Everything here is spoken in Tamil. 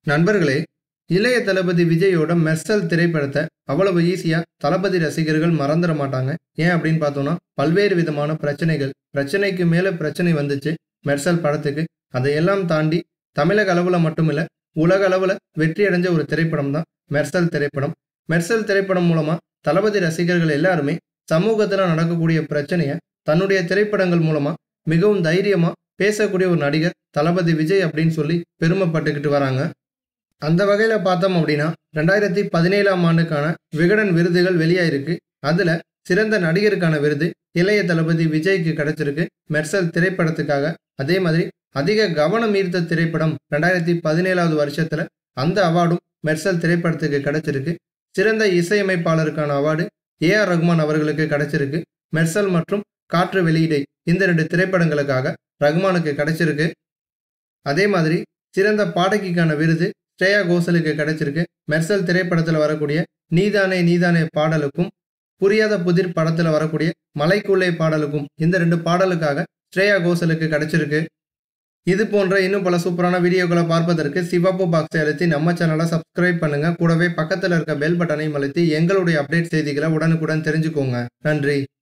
நண்பர்களே இளைய தளபதி விஜயோட மெர்சல் திரைப்படத்தை அவ்வளவு ஈஸியா தளபதி ரசிகர்கள் மறந்துட மாட்டாங்க ஏன் அப்படின்னு பார்த்தோம்னா பல்வேறு விதமான பிரச்சனைகள் பிரச்சனைக்கு மேல பிரச்சனை வந்துச்சு மெர்சல் படத்துக்கு அதையெல்லாம் தாண்டி தமிழக அளவுல மட்டுமில்ல உலக அளவுல வெற்றி அடைஞ்ச ஒரு திரைப்படம் தான் மெர்சல் திரைப்படம் மெர்சல் திரைப்படம் மூலமா தளபதி ரசிகர்கள் எல்லாருமே சமூகத்துல நடக்கக்கூடிய பிரச்சனைய தன்னுடைய திரைப்படங்கள் மூலமா மிகவும் தைரியமா பேசக்கூடிய ஒரு நடிகர் தளபதி விஜய் அப்படின்னு சொல்லி பெருமைப்பட்டுக்கிட்டு வராங்க அந்த வகையில பார்த்தோம் அப்படின்னா ரெண்டாயிரத்தி பதினேழாம் ஆண்டுக்கான விகடன் விருதுகள் வெளியாயிருக்கு அதுல சிறந்த நடிகருக்கான விருது இளைய தளபதி விஜய்க்கு கிடைச்சிருக்கு மெர்சல் திரைப்படத்துக்காக அதே மாதிரி அதிக கவனம் ஈர்த்த திரைப்படம் ரெண்டாயிரத்தி பதினேழாவது வருஷத்துல அந்த அவார்டும் மெர்சல் திரைப்படத்துக்கு கிடைச்சிருக்கு சிறந்த இசையமைப்பாளருக்கான அவார்டு ஏ ஆர் ரகுமான் அவர்களுக்கு கிடைச்சிருக்கு மெர்சல் மற்றும் காற்று வெளியீடை இந்த ரெண்டு திரைப்படங்களுக்காக ரகுமானுக்கு கிடைச்சிருக்கு அதே மாதிரி சிறந்த பாடகிக்கான விருது ஸ்ரேயா கோசலுக்கு கிடைச்சிருக்கு மெர்சல் திரைப்படத்தில் வரக்கூடிய நீதானே நீதானே பாடலுக்கும் புரியாத புதிர் படத்தில் வரக்கூடிய மலைக்குள்ளே பாடலுக்கும் இந்த ரெண்டு பாடலுக்காக ஸ்ரேயா கோசலுக்கு கிடைச்சிருக்கு இது போன்ற இன்னும் பல சூப்பரான வீடியோக்களை பார்ப்பதற்கு சிவப்பு பாக்ஸை அழுத்தி நம்ம சேனலை சப்ஸ்கிரைப் பண்ணுங்க கூடவே பக்கத்தில் இருக்க பெல் பட்டனையும் அழுத்தி எங்களுடைய அப்டேட் செய்திகளை உடனுக்குடன் தெரிஞ்சுக்கோங்க நன்றி